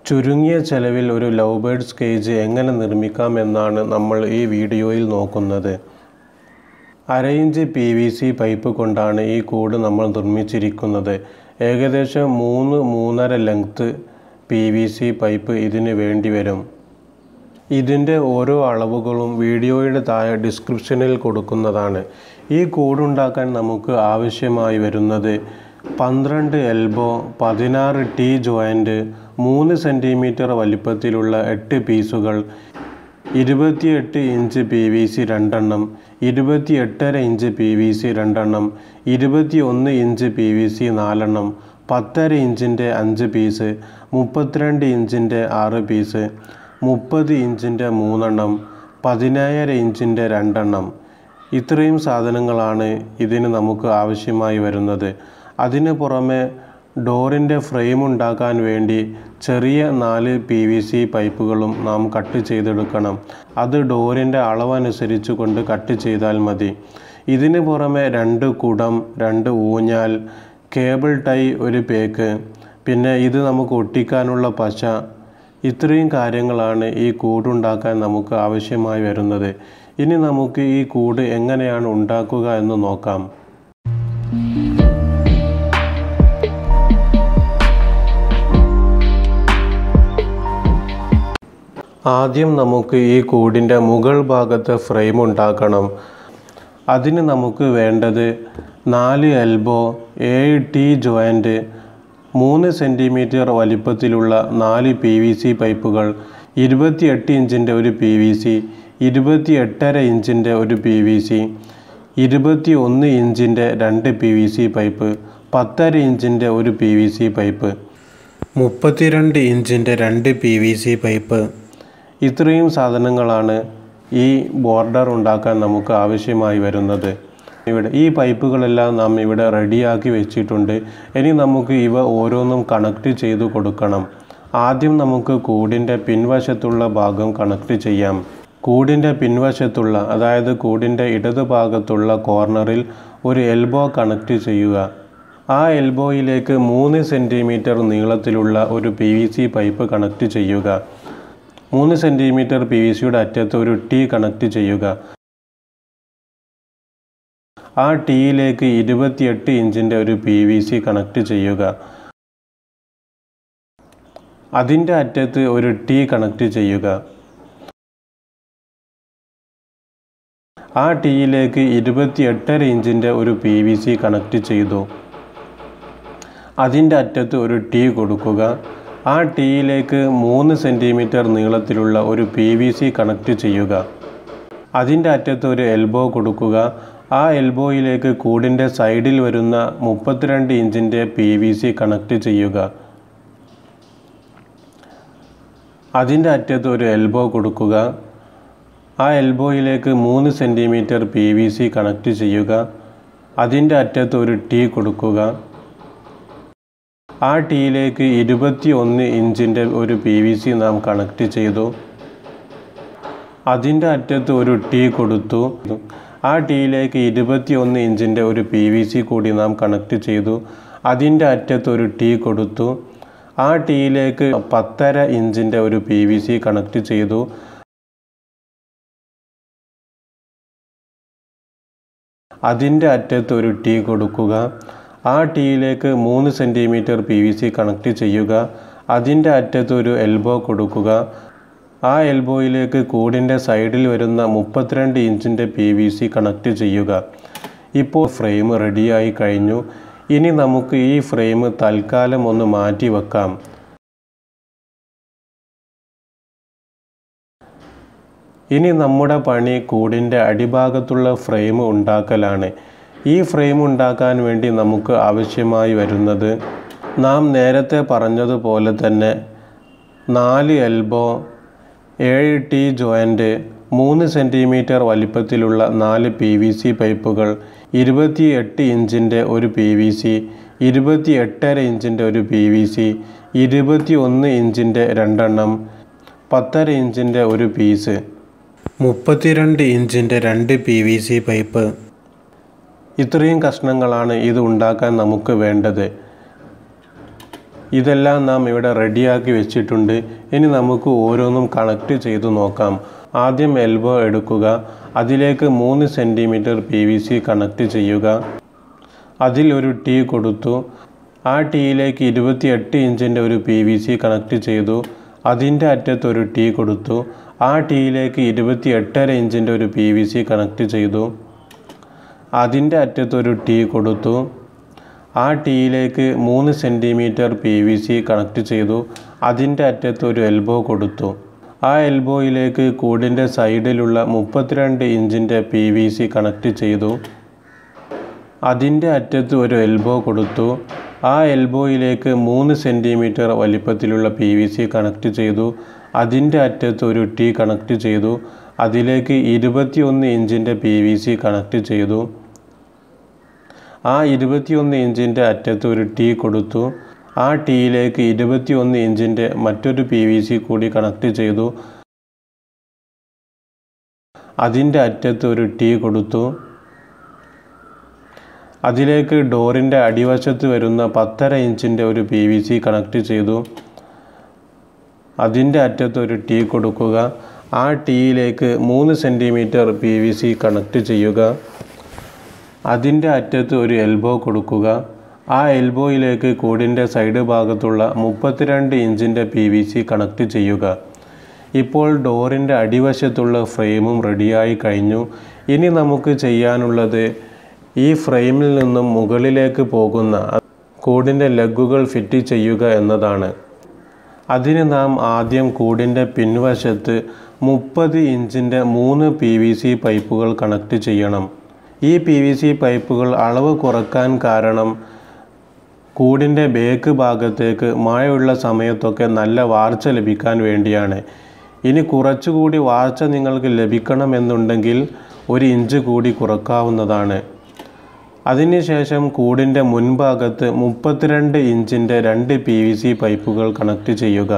ചുരുങ്ങിയ ചെലവിൽ ഒരു ലവ് ബേർഡ്സ് കേജ് എങ്ങനെ നിർമ്മിക്കാം എന്നാണ് നമ്മൾ ഈ വീഡിയോയിൽ നോക്കുന്നത് അര inch P V C pipe കൊണ്ടാണ് ഈ കൂട് നമ്മൾ നിർമ്മിച്ചിരിക്കുന്നത് ഏകദേശം മൂന്ന് മൂന്നര length P V C pipe ഇതിന് വേണ്ടി വരും ഇതിൻ്റെ ഓരോ അളവുകളും വീഡിയോയുടെ താഴെ ഡിസ്ക്രിപ്ഷനിൽ കൊടുക്കുന്നതാണ് ഈ കൂടുണ്ടാക്കാൻ നമുക്ക് ആവശ്യമായി വരുന്നത് പന്ത്രണ്ട് എൽബോ പതിനാറ് ടി ജോയിൻ്റ് മൂന്ന് സെൻറ്റിമീറ്റർ വലിപ്പത്തിലുള്ള എട്ട് പീസുകൾ ഇരുപത്തിയെട്ട് ഇഞ്ച് പി വി സി രണ്ടെണ്ണം ഇരുപത്തിയെട്ടര ഇഞ്ച് പി വി സി രണ്ടെണ്ണം ഇരുപത്തി ഒന്ന് ഇഞ്ച് പി വി സി നാലെണ്ണം പത്തര ഇഞ്ചിൻ്റെ അഞ്ച് പീസ് മുപ്പത്തിരണ്ട് ഇഞ്ചിൻ്റെ ആറ് പീസ് മുപ്പത് ഇഞ്ചിൻ്റെ മൂന്നെണ്ണം പതിനായിര ഇഞ്ചിൻ്റെ രണ്ടെണ്ണം ഇത്രയും സാധനങ്ങളാണ് ഇതിന് നമുക്ക് ആവശ്യമായി വരുന്നത് അതിന് പുറമെ ഡോറിൻ്റെ ഫ്രെയിം ഉണ്ടാക്കാൻ വേണ്ടി ചെറിയ നാല് പി വി സി പൈപ്പുകളും നാം കട്ട് ചെയ്തെടുക്കണം അത് ഡോറിൻ്റെ അളവനുസരിച്ച് കൊണ്ട് കട്ട് ചെയ്താൽ മതി ഇതിന് പുറമെ രണ്ട് കുടം രണ്ട് ഊഞ്ഞാൽ കേബിൾ ടൈ ഒരു പേക്ക് പിന്നെ ഇത് നമുക്ക് ഒട്ടിക്കാനുള്ള പശ ഇത്രയും കാര്യങ്ങളാണ് ഈ കൂടുണ്ടാക്കാൻ നമുക്ക് ആവശ്യമായി വരുന്നത് ഇനി നമുക്ക് ഈ കൂട് എങ്ങനെയാണ് ഉണ്ടാക്കുക എന്ന് നോക്കാം ആദ്യം നമുക്ക് ഈ കൂടിൻ്റെ മുകൾ ഭാഗത്ത് ഫ്രെയിം ഉണ്ടാക്കണം അതിന് നമുക്ക് വേണ്ടത് നാല് എൽബോ ഏഴ് ടി ജോയിൻ്റ് മൂന്ന് സെൻറ്റിമീറ്റർ വലിപ്പത്തിലുള്ള നാല് പി വി സി പൈപ്പുകൾ ഇരുപത്തിയെട്ട് ഇഞ്ചിൻ്റെ ഒരു പി വി സി ഇരുപത്തി എട്ടര ഇഞ്ചിൻ്റെ ഒരു പി വി സി ഇരുപത്തി ഒന്ന് ഇഞ്ചിൻ്റെ രണ്ട് പി വി സി പൈപ്പ് പത്തര ഇഞ്ചിൻ്റെ ഒരു പി വി സി പൈപ്പ് മുപ്പത്തിരണ്ട് ഇഞ്ചിൻ്റെ രണ്ട് പി വി സി പൈപ്പ് ഇത്രയും സാധനങ്ങളാണ് ഈ ബോർഡർ ഉണ്ടാക്കാൻ നമുക്ക് ആവശ്യമായി വരുന്നത് ഇവിടെ ഈ പൈപ്പുകളെല്ലാം നാം ഇവിടെ റെഡിയാക്കി വെച്ചിട്ടുണ്ട് ഇനി നമുക്ക് ഇവ ഓരോന്നും കണക്ട് ചെയ്തു കൊടുക്കണം ആദ്യം നമുക്ക് കൂടിൻ്റെ പിൻവശത്തുള്ള ഭാഗം കണക്ട് ചെയ്യാം കൂടിൻ്റെ പിൻവശത്തുള്ള അതായത് കൂടിൻ്റെ ഇടതുഭാഗത്തുള്ള കോർണറിൽ ഒരു എൽബോ കണക്ട് ചെയ്യുക ആ എൽബോയിലേക്ക് മൂന്ന് സെൻറ്റിമീറ്റർ നീളത്തിലുള്ള ഒരു P V C pipe connect ചെയ്യുക മൂന്ന് സെൻറ്റിമീറ്റർ പി വി സിയുടെ അറ്റത്ത് ഒരു ടി കണക്ട് ചെയ്യുക ആ ടീയിലേക്ക് ഇരുപത്തിയെട്ട് ഇഞ്ചിൻ്റെ ഒരു പി വി സി കണക്ട് ചെയ്യുക അതിൻ്റെ അറ്റത്ത് ഒരു ടി കണക്ട് ചെയ്യുക ആ ടീയിലേക്ക് ഇരുപത്തിയെട്ടര ഇഞ്ചിൻ്റെ ഒരു പി വി സി കണക്ട് ചെയ്തു അതിൻ്റെ അറ്റത്ത് ഒരു ടീ കൊടുക്കുക ആ ടീയിലേക്ക് മൂന്ന് സെൻറ്റിമീറ്റർ നീളത്തിലുള്ള ഒരു പി വി സി കണക്ട് ചെയ്യുക അതിൻ്റെ അറ്റത്ത് ഒരു എൽബോ കൊടുക്കുക ആ എൽബോയിലേക്ക് കൂടിൻ്റെ സൈഡിൽ വരുന്ന മുപ്പത്തിരണ്ട് ഇഞ്ചിൻ്റെ പി വി സി കണക്ട് ചെയ്യുക അതിൻ്റെ അറ്റത്ത് ഒരു എൽബോ കൊടുക്കുക ആ എൽബോയിലേക്ക് മൂന്ന് centimetre P V C connect ചെയ്യുക അതിൻ്റെ അറ്റത്ത് ഒരു ടീ കൊടുക്കുക ആ ടീയിലേക്ക് ഇരുപത്തി ഒന്ന് ഇഞ്ചിൻ്റെ ഒരു പി വി സി നാം കണക്ട് ചെയ്തു അതിൻ്റെ അറ്റത്ത് ഒരു ടീ കൊടുത്തു ആ ടീയിലേക്ക് ഇരുപത്തി ഒന്ന് ഇഞ്ചിൻ്റെ ഒരു പി വി സി കൂടി നാം കണക്ട് ചെയ്തു അതിൻ്റെ അറ്റത്ത് ഒരു ടീ കൊടുത്തു ആ ടീയിലേക്ക് പത്തര ഇഞ്ചിൻ്റെ ഒരു പി വി സി കണക്ട് ചെയ്തു അതിൻ്റെ അറ്റത്ത് ഒരു ടീ കൊടുക്കുക ആ ടീയിലേക്ക് മൂന്ന് centimetre P V C connect ചെയ്യുക അതിൻ്റെ അറ്റത്ത് ഒരു എൽബോ കൊടുക്കുക ആ എൽബോയിലേക്ക് കൂടിൻ്റെ സൈഡിൽ വരുന്ന മുപ്പത്തിരണ്ട് ഇഞ്ചിൻ്റെ പി വി സി കണക്ട് ചെയ്യുക ഇപ്പോൾ ഫ്രെയിം റെഡിയായി കഴിഞ്ഞു ഇനി നമുക്ക് ഈ ഫ്രെയിം തൽക്കാലം ഒന്ന് മാറ്റി വെക്കാം ഇനി നമ്മുടെ പണി കൂടിൻ്റെ അടിഭാഗത്തുള്ള ഫ്രെയിം ഉണ്ടാക്കലാണ് ഈ ഫ്രെയിം ഉണ്ടാക്കാൻ വേണ്ടി നമുക്ക് ആവശ്യമായി വരുന്നത് നാം നേരത്തെ പറഞ്ഞതുപോലെ തന്നെ നാല് എൽബോ ഏഴ് ടി ജോയിൻ്റ് മൂന്ന് സെൻറ്റിമീറ്റർ വലിപ്പത്തിലുള്ള നാല് പി വി സി പൈപ്പുകൾ ഇരുപത്തി എട്ട് ഇഞ്ചിൻ്റെ ഒരു പി വി സി ഇരുപത്തി എട്ടര ഇഞ്ചിൻ്റെ ഒരു പി വി സി ഇരുപത്തി ഒന്ന് ഇഞ്ചിൻ്റെ രണ്ടെണ്ണം പത്തര ഇഞ്ചിൻ്റെ ഒരു പീസ് മുപ്പത്തിരണ്ട് ഇഞ്ചിൻ്റെ രണ്ട് പി വി സി പൈപ്പ് ഇത്രയും കഷ്ണങ്ങളാണ് ഇത് ഉണ്ടാക്കാൻ നമുക്ക് വേണ്ടത് ഇതെല്ലാം നാം ഇവിടെ റെഡിയാക്കി വെച്ചിട്ടുണ്ട് ഇനി നമുക്ക് ഓരോന്നും കണക്ട് ചെയ്തു നോക്കാം ആദ്യം എൽബോ എടുക്കുക അതിലേക്ക് മൂന്ന് centimetre P V C connect ചെയ്യുക അതിൽ ഒരു ടീ കൊടുത്തു ആ ടീയിലേക്ക് ഇരുപത്തിയെട്ട് ഇഞ്ചിൻ്റെ ഒരു പി വി സി കണക്ട് ചെയ്തു അതിൻ്റെ അറ്റത്ത് ഒരു ടീ കൊടുത്തു ആ ടീയിലേക്ക് ഇരുപത്തി എട്ടര ഇഞ്ചിൻ്റെ ഒരു പി വി സി കണക്ട് ചെയ്തു അതിൻ്റെ അറ്റത്ത് ഒരു ടീ കൊടുത്തു ആ ടീയിലേക്ക് മൂന്ന് centimetre P V C connect ചെയ്തു അതിൻ്റെ അറ്റത്ത് ഒരു എൽബോ കൊടുത്തു ആ എൽബോയിലേക്ക് കൂടിൻ്റെ സൈഡിലുള്ള മുപ്പത്തിരണ്ട് ഇഞ്ചിൻ്റെ പി വി സി കണക്ട് ചെയ്തു അതിൻ്റെ അറ്റത്ത് ഒരു എൽബോ കൊടുത്തു ആ എൽബോയിലേക്ക് മൂന്ന് സെൻറ്റിമീറ്റർ വലിപ്പത്തിലുള്ള പി വി സി കണക്ട് ചെയ്തു അതിൻ്റെ അറ്റത്ത് ഒരു ടീ കണക്ട് ചെയ്തു അതിലേക്ക് ഇരുപത്തിയൊന്ന് ഇഞ്ചിൻ്റെ പി വി സി കണക്ട് ചെയ്തു ആ ഇരുപത്തിയൊന്ന് ഇഞ്ചിൻ്റെ അറ്റത്ത് ഒരു ടീ കൊടുത്തു ആ ടീയിലേക്ക് ഇരുപത്തിയൊന്ന് ഇഞ്ചിൻ്റെ മറ്റൊരു പി വി സി കൂടി കണക്ട് ചെയ്തു അതിൻ്റെ അറ്റത്ത് ഒരു ടീ കൊടുത്തു അതിലേക്ക് ഡോറിൻ്റെ അടിവശത്ത് വരുന്ന പത്തര ഇഞ്ചിൻ്റെ ഒരു പി വി സി കണക്ട് ചെയ്തു അതിൻ്റെ അറ്റത്ത് ഒരു ടീ കൊടുക്കുക ആ ടീയിലേക്ക് മൂന്ന് centimetre P V C connect ചെയ്യുക അതിൻ്റെ അറ്റത്ത് ഒരു എൽബോ കൊടുക്കുക ആ എൽബോയിലേക്ക് കൂടിൻ്റെ സൈഡ് ഭാഗത്തുള്ള മുപ്പത്തിരണ്ട് ഇഞ്ചിൻ്റെ പി വി സി കണക്ട് ചെയ്യുക ഇപ്പോൾ ഡോറിൻ്റെ അടിവശത്തുള്ള ഫ്രെയിമും റെഡിയായി കഴിഞ്ഞു ഇനി നമുക്ക് ചെയ്യാനുള്ളത് ഈ ഫ്രെയിമിൽ നിന്നും മുകളിലേക്ക് പോകുന്ന കൂടിൻ്റെ ലെഗുകൾ ഫിറ്റ് ചെയ്യുക എന്നതാണ് അതിന് നാം ആദ്യം കൂടിൻ്റെ പിൻവശത്ത് മുപ്പത് ഇഞ്ചിൻ്റെ മൂന്ന് പി വി സി പൈപ്പുകൾ കണക്ട് ചെയ്യണം ഈ പി വി സി പൈപ്പുകൾ അളവ് കുറക്കാൻ കാരണം കൂടിൻ്റെ ബേക്ക് ഭാഗത്തേക്ക് മഴയുള്ള സമയത്തൊക്കെ നല്ല വാർച്ച ലഭിക്കാൻ വേണ്ടിയാണ് ഇനി കുറച്ചുകൂടി വാർച്ച നിങ്ങൾക്ക് ലഭിക്കണമെന്നുണ്ടെങ്കിൽ ഒരു ഇഞ്ച് കൂടി കുറക്കാവുന്നതാണ് അതിനുശേഷം കൂടിൻ്റെ മുൻഭാഗത്ത് മുപ്പത്തിരണ്ട് ഇഞ്ചിൻ്റെ രണ്ട് പി വി സി പൈപ്പുകൾ കണക്ട് ചെയ്യുക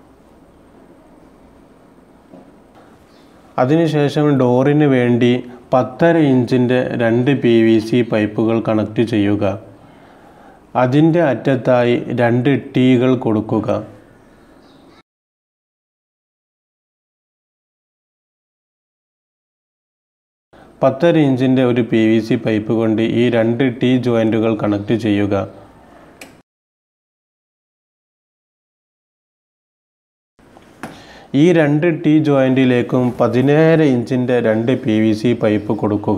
അതിനുശേഷം ഡോറിന് വേണ്ടി പത്തര ഇഞ്ചിൻ്റെ രണ്ട് പി വി സി പൈപ്പുകൾ കണക്ട് ചെയ്യുക അതിൻ്റെ അറ്റത്തായി രണ്ട് ടീകൾ കൊടുക്കുക പത്തര ഇഞ്ചിൻ്റെ ഒരു പി വി സി പൈപ്പ് കൊണ്ട് ഈ രണ്ട് ടീ ജോയിൻറ്റുകൾ കണക്ട് ചെയ്യുക ഈ രണ്ട് ടീ ജോയിൻറ്റിലേക്കും പതിനേഴ് ഇഞ്ചിൻ്റെ രണ്ട് പി വി സി പൈപ്പ് കൊടുക്കുക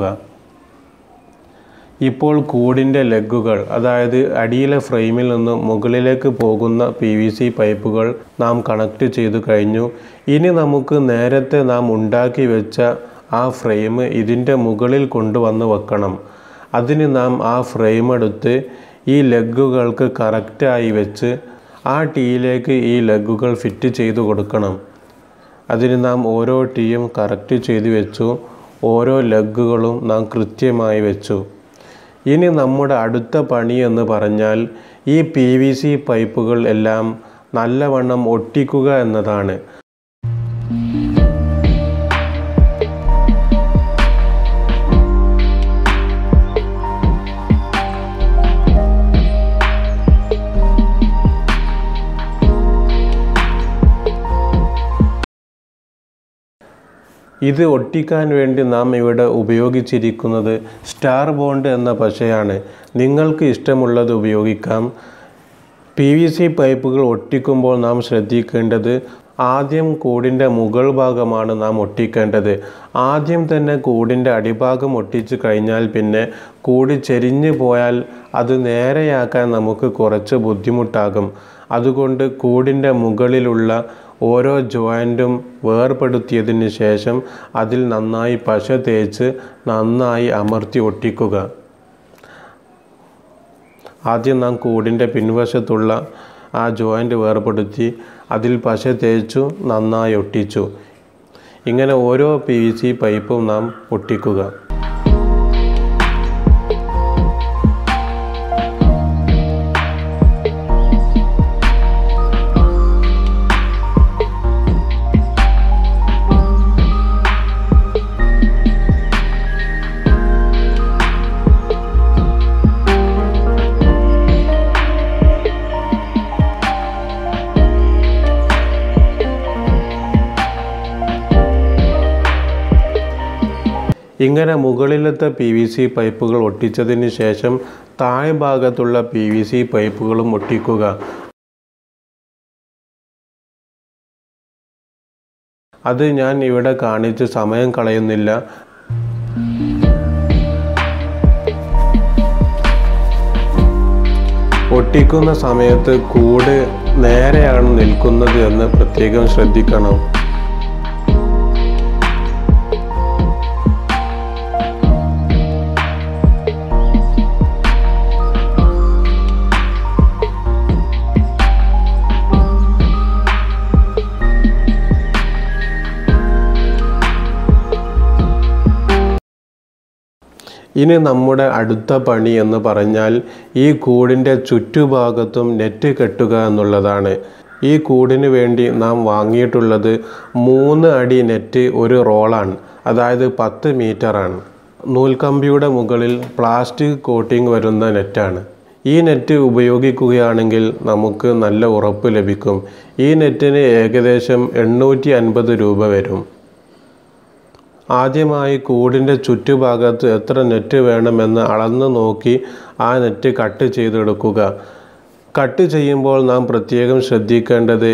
ഇപ്പോൾ കൂടിൻ്റെ ലെഗുകൾ അതായത് അടിയിലെ ഫ്രെയിമിൽ നിന്ന് മുകളിലേക്ക് പോകുന്ന പി വി സി പൈപ്പുകൾ നാം കണക്ട് ചെയ്തു കഴിഞ്ഞു ഇനി നമുക്ക് നേരത്തെ നാം ഉണ്ടാക്കി വെച്ച ആ ഫ്രെയിം ഇതിൻ്റെ മുകളിൽ കൊണ്ടുവന്ന് വെക്കണം അതിന് നാം ആ ഫ്രെയിം എടുത്ത് ഈ ലെഗുകൾക്ക് കറക്റ്റായി വെച്ച് ആ ടീയിലേക്ക് ഈ ലെഗുകൾ ഫിറ്റ് ചെയ്തു കൊടുക്കണം അതിന് നാം ഓരോ ടീയും കറക്റ്റ് ചെയ്ത് വെച്ചു ഓരോ ലെഗുകളും നാം കൃത്യമായി വെച്ചു ഇനി നമ്മുടെ അടുത്ത പണി എന്ന് പറഞ്ഞാൽ ഈ പി വി സി പൈപ്പുകൾ എല്ലാം നല്ലവണ്ണം ഒട്ടിക്കുക എന്നതാണ് ഇത് ഒട്ടിക്കാൻ വേണ്ടി നാം ഇവിടെ ഉപയോഗിച്ചിരിക്കുന്നത് സ്റ്റാർ ബോണ്ട് എന്ന പശയാണ് നിങ്ങൾക്ക് ഇഷ്ടമുള്ളത് ഉപയോഗിക്കാം പി വി സി പൈപ്പുകൾ ഒട്ടിക്കുമ്പോൾ നാം ശ്രദ്ധിക്കേണ്ടത് ആദ്യം കൂടിൻ്റെ മുകൾ ഭാഗമാണ് നാം ഒട്ടിക്കേണ്ടത് ആദ്യം തന്നെ കൂടിൻ്റെ അടിഭാഗം ഒട്ടിച്ച് കഴിഞ്ഞാൽ പിന്നെ കൂടി ചെരിഞ്ഞു പോയാൽ അത് നേരെയാക്കാൻ നമുക്ക് കുറച്ച് ബുദ്ധിമുട്ടാകും അതുകൊണ്ട് കൂടിൻ്റെ മുകളിലുള്ള ഓരോ ജോയിൻറ്റും വേർപെടുത്തിയതിന് ശേഷം അതിൽ നന്നായി പശ തേച്ച് നന്നായി അമർത്തി ഒട്ടിക്കുക ആദ്യം നാം കൂടിൻ്റെ പിൻവശത്തുള്ള ആ ജോയിൻ്റ് വേർപെടുത്തി അതിൽ പശ തേച്ചു നന്നായി ഒട്ടിച്ചു ഇങ്ങനെ ഓരോ പി വി സി പൈപ്പും നാം ഒട്ടിക്കുക ഇങ്ങനെ മുകളിലത്തെ പി വി സി പൈപ്പുകൾ ഒട്ടിച്ചതിന് ശേഷം താഴെ ഭാഗത്തുള്ള പി വി സി പൈപ്പുകളും ഒട്ടിക്കുക അത് ഞാൻ ഇവിടെ കാണിച്ച് സമയം കളയുന്നില്ല ഒട്ടിക്കുന്ന സമയത്ത് കൂട് നേരെയാണ് നിൽക്കുന്നത് എന്ന് പ്രത്യേകം ശ്രദ്ധിക്കണം ഇനി നമ്മുടെ അടുത്ത പണി എന്ന് പറഞ്ഞാൽ ഈ കൂടിൻ്റെ ചുറ്റുഭാഗത്തും നെറ്റ് കെട്ടുക എന്നുള്ളതാണ് ഈ കൂടിന് വേണ്ടി നാം വാങ്ങിയിട്ടുള്ളത് മൂന്ന് അടി നെറ്റ് ഒരു റോളാണ് അതായത് പത്ത് മീറ്ററാണ് നൂൽക്കമ്പിയുടെ മുകളിൽ പ്ലാസ്റ്റിക് കോട്ടിംഗ് വരുന്ന നെറ്റാണ് ഈ നെറ്റ് ഉപയോഗിക്കുകയാണെങ്കിൽ നമുക്ക് നല്ല ഉറപ്പ് ലഭിക്കും ഈ നെറ്റിന് ഏകദേശം എണ്ണൂറ്റി അൻപത് രൂപ വരും ആദ്യമായി കൂടിൻ്റെ ചുറ്റുഭാഗത്ത് എത്ര നെറ്റ് വേണമെന്ന് അളന്ന് നോക്കി ആ നെറ്റ് കട്ട് ചെയ്തെടുക്കുക കട്ട് ചെയ്യുമ്പോൾ നാം പ്രത്യേകം ശ്രദ്ധിക്കേണ്ടത്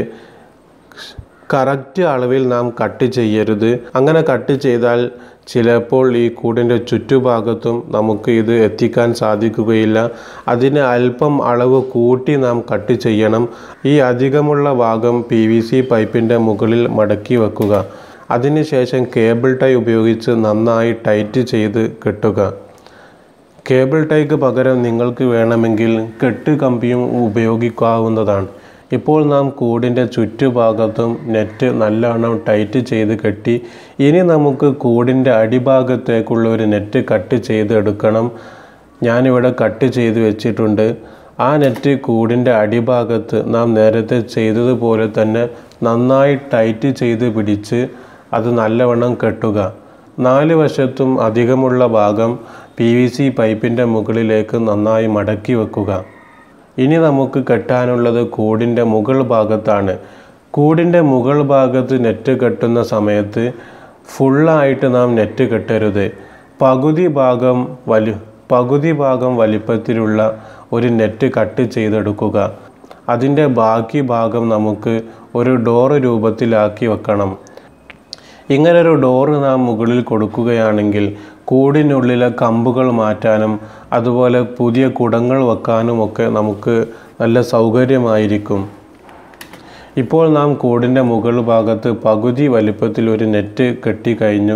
കറക്റ്റ് അളവിൽ നാം കട്ട് ചെയ്യരുത് അങ്ങനെ കട്ട് ചെയ്താൽ ചിലപ്പോൾ ഈ കൂടിൻ്റെ ചുറ്റുഭാഗത്തും നമുക്ക് ഇത് എത്തിക്കാൻ സാധിക്കുകയില്ല അതിന് അല്പം അളവ് കൂട്ടി നാം കട്ട് ചെയ്യണം ഈ അധികമുള്ള ഭാഗം പി വി സി പൈപ്പിൻ്റെ മുകളിൽ മടക്കി വെക്കുക അതിനുശേഷം കേബിൾ ടൈ ഉപയോഗിച്ച് നന്നായി ടൈറ്റ് ചെയ്ത് കെട്ടുക കേബിൾ ടൈക്ക് പകരം നിങ്ങൾക്ക് വേണമെങ്കിൽ കെട്ട് കമ്പിയും ഉപയോഗിക്കാവുന്നതാണ് ഇപ്പോൾ നാം കൂടിൻ്റെ ചുറ്റുഭാഗത്തും നെറ്റ് നല്ലവണ്ണം ടൈറ്റ് ചെയ്ത് കെട്ടി ഇനി നമുക്ക് കൂടിൻ്റെ അടിഭാഗത്തേക്കുള്ള ഒരു നെറ്റ് കട്ട് ചെയ്ത് എടുക്കണം ഞാനിവിടെ കട്ട് ചെയ്ത് വെച്ചിട്ടുണ്ട് ആ നെറ്റ് കൂടിൻ്റെ അടിഭാഗത്ത് നാം നേരത്തെ ചെയ്തതുപോലെ തന്നെ നന്നായി ടൈറ്റ് ചെയ്ത് പിടിച്ച് അത് നല്ലവണ്ണം കെട്ടുക നാല് വശത്തും അധികമുള്ള ഭാഗം പി വി സി പൈപ്പിൻ്റെ മുകളിലേക്ക് നന്നായി മടക്കി വെക്കുക ഇനി നമുക്ക് കെട്ടാനുള്ളത് കൂടിൻ്റെ മുകൾ ഭാഗത്താണ് കൂടിൻ്റെ മുകൾ ഭാഗത്ത് നെറ്റ് കെട്ടുന്ന സമയത്ത് ഫുള്ളായിട്ട് നാം നെറ്റ് കെട്ടരുത് പകുതി ഭാഗം വലി പകുതി ഭാഗം വലിപ്പത്തിലുള്ള ഒരു നെറ്റ് കട്ട് ചെയ്തെടുക്കുക അതിൻ്റെ ബാക്കി ഭാഗം നമുക്ക് ഒരു ഡോറ് രൂപത്തിലാക്കി വെക്കണം ഇങ്ങനൊരു ഡോറ് നാം മുകളിൽ കൊടുക്കുകയാണെങ്കിൽ കൂടിനുള്ളിലെ കമ്പുകൾ മാറ്റാനും അതുപോലെ പുതിയ കുടങ്ങൾ വെക്കാനും ഒക്കെ നമുക്ക് നല്ല സൗകര്യമായിരിക്കും ഇപ്പോൾ നാം കൂടിൻ്റെ മുകൾ ഭാഗത്ത് പകുതി വലിപ്പത്തിൽ ഒരു നെറ്റ് കെട്ടിക്കഴിഞ്ഞു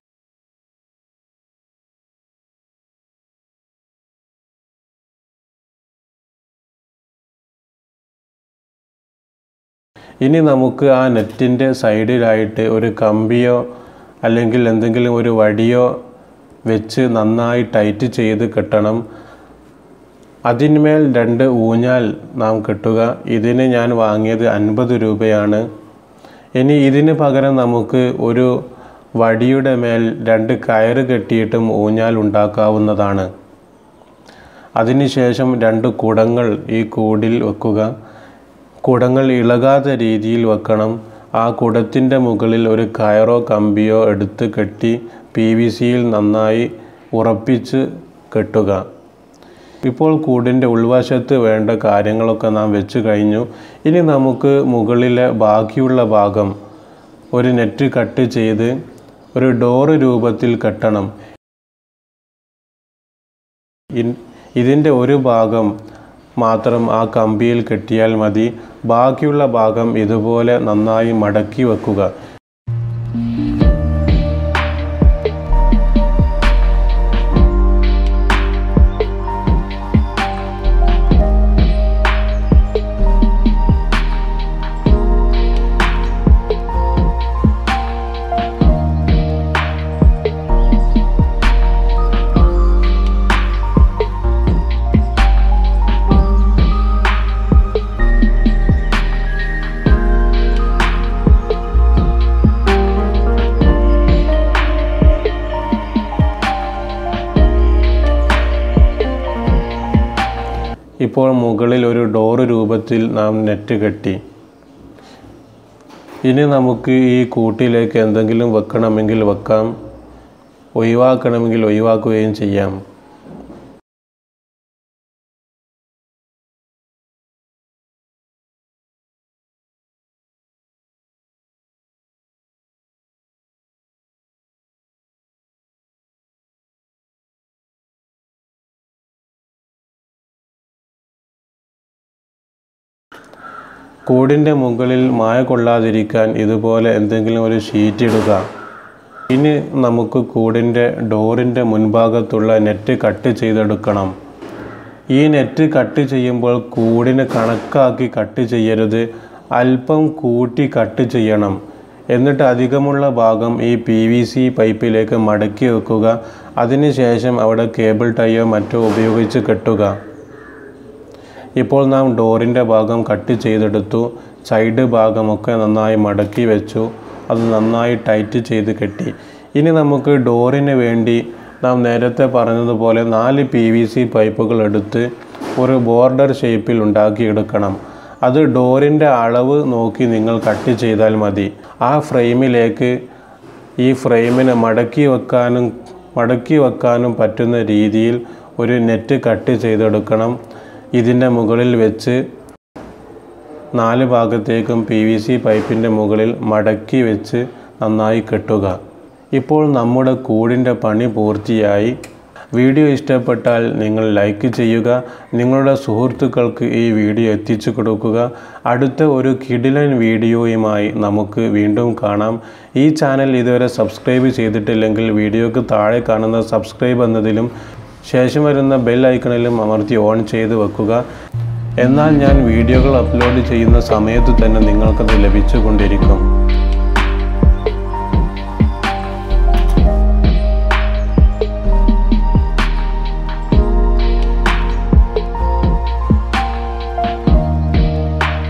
ഇനി നമുക്ക് ആ നെറ്റിൻ്റെ സൈഡിലായിട്ട് ഒരു കമ്പിയോ അല്ലെങ്കിൽ എന്തെങ്കിലും ഒരു വടിയോ വെച്ച് നന്നായി ടൈറ്റ് ചെയ്ത് കെട്ടണം അതിന്മേൽ രണ്ട് ഊഞ്ഞാൽ നാം കെട്ടുക ഇതിന് ഞാൻ വാങ്ങിയത് അൻപത് രൂപയാണ് ഇനി ഇതിന് പകരം നമുക്ക് ഒരു വടിയുടെ മേൽ രണ്ട് കയറ് കെട്ടിയിട്ടും ഊഞ്ഞാൽ ഉണ്ടാക്കാവുന്നതാണ് അതിനുശേഷം രണ്ട് കുടങ്ങൾ ഈ കൂടിൽ വെക്കുക കുടങ്ങൾ ഇളകാത്ത രീതിയിൽ വെക്കണം ആ കുടത്തിൻ്റെ മുകളിൽ ഒരു കയറോ കമ്പിയോ എടുത്ത് കെട്ടി പി വി സിയിൽ നന്നായി ഉറപ്പിച്ച് കെട്ടുക ഇപ്പോൾ കൂടിൻ്റെ ഉൾവശത്ത് വേണ്ട കാര്യങ്ങളൊക്കെ നാം വെച്ച് കഴിഞ്ഞു ഇനി നമുക്ക് മുകളിലെ ബാക്കിയുള്ള ഭാഗം ഒരു നെറ്റ് കട്ട് ചെയ്ത് ഒരു ഡോറ് രൂപത്തിൽ കെട്ടണം ഇൻ- ഇതിൻ്റെ ഒരു ഭാഗം മാത്രം ആ കമ്പിയിൽ കെട്ടിയാൽ മതി ബാക്കിയുള്ള ഭാഗം ഇതുപോലെ നന്നായി മടക്കി വെക്കുക ഇപ്പോൾ മുകളിൽ ഒരു ഡോറ് രൂപത്തിൽ നാം നെറ്റ് കെട്ടി ഇനി നമുക്ക് ഈ കൂട്ടിലേക്ക് എന്തെങ്കിലും വെക്കണമെങ്കിൽ വെക്കാം ഒഴിവാക്കണമെങ്കിൽ ഒഴിവാക്കുകയും ചെയ്യാം കൂടിൻ്റെ മുകളിൽ മായ കൊള്ളാതിരിക്കാൻ ഇതുപോലെ എന്തെങ്കിലും ഒരു ഷീറ്റ് ഇടുക ഇനി നമുക്ക് കൂടിൻ്റെ ഡോറിൻ്റെ മുൻഭാഗത്തുള്ള നെറ്റ് കട്ട് ചെയ്തെടുക്കണം ഈ നെറ്റ് കട്ട് ചെയ്യുമ്പോൾ കൂടിന് കണക്കാക്കി കട്ട് ചെയ്യരുത് അല്പം കൂട്ടി കട്ട് ചെയ്യണം എന്നിട്ട് അധികമുള്ള ഭാഗം ഈ പി വി സി പൈപ്പിലേക്ക് മടക്കി വെക്കുക അതിനുശേഷം അവിടെ കേബിൾ ടൈയോ മറ്റോ ഉപയോഗിച്ച് കെട്ടുക ഇപ്പോൾ നാം ഡോറിൻ്റെ ഭാഗം കട്ട് ചെയ്തെടുത്തു സൈഡ് ഭാഗമൊക്കെ നന്നായി മടക്കി വെച്ചു അത് നന്നായി ടൈറ്റ് ചെയ്ത് കെട്ടി ഇനി നമുക്ക് ഡോറിന് വേണ്ടി നാം നേരത്തെ പറഞ്ഞതുപോലെ നാല് പി വി സി പൈപ്പുകൾ എടുത്ത് ഒരു ബോർഡർ ഷേപ്പിൽ ഉണ്ടാക്കിയെടുക്കണം അത് ഡോറിൻ്റെ അളവ് നോക്കി നിങ്ങൾ കട്ട് ചെയ്താൽ മതി ആ ഫ്രെയിമിലേക്ക് ഈ ഫ്രെയിമിനെ മടക്കി വെക്കാനും മടക്കി വെക്കാനും പറ്റുന്ന രീതിയിൽ ഒരു നെറ്റ് കട്ട് ചെയ്തെടുക്കണം ഇതിൻ്റെ മുകളിൽ വെച്ച് നാല് ഭാഗത്തേക്കും പി വി സി പൈപ്പിൻ്റെ മുകളിൽ മടക്കി വെച്ച് നന്നായി കെട്ടുക ഇപ്പോൾ നമ്മുടെ കൂടിൻ്റെ പണി പൂർത്തിയായി വീഡിയോ ഇഷ്ടപ്പെട്ടാൽ നിങ്ങൾ ലൈക്ക് ചെയ്യുക നിങ്ങളുടെ സുഹൃത്തുക്കൾക്ക് ഈ വീഡിയോ എത്തിച്ചു കൊടുക്കുക അടുത്ത ഒരു കിടിലൻ വീഡിയോയുമായി നമുക്ക് വീണ്ടും കാണാം ഈ ചാനൽ ഇതുവരെ സബ്സ്ക്രൈബ് ചെയ്തിട്ടില്ലെങ്കിൽ വീഡിയോക്ക് താഴെ കാണുന്ന സബ്സ്ക്രൈബ് എന്നതിലും ശേഷം വരുന്ന ബെൽ ഐക്കണിലും അമർത്തി ഓൺ ചെയ്ത് വെക്കുക എന്നാൽ ഞാൻ വീഡിയോകൾ അപ്ലോഡ് ചെയ്യുന്ന സമയത്ത് തന്നെ നിങ്ങൾക്കത് ലഭിച്ചുകൊണ്ടിരിക്കും